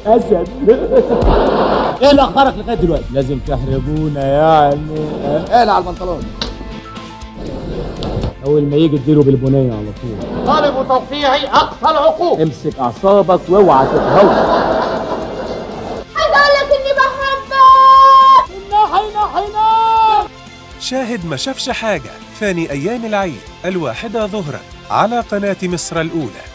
اسد ايه اللي اخرك لغايه دلوقتي لازم تحرجونا يعني اقلع على البنطلون اول ما يجي اديله بالبنيه على طول طالب توقيعي اقصى العقوق امسك اعصابك واوعى تتهور عايز اقول لك اني بحبك شاهد ما شافش حاجة ثاني أيام العيد الواحدة ظهرا على قناة مصر الأولى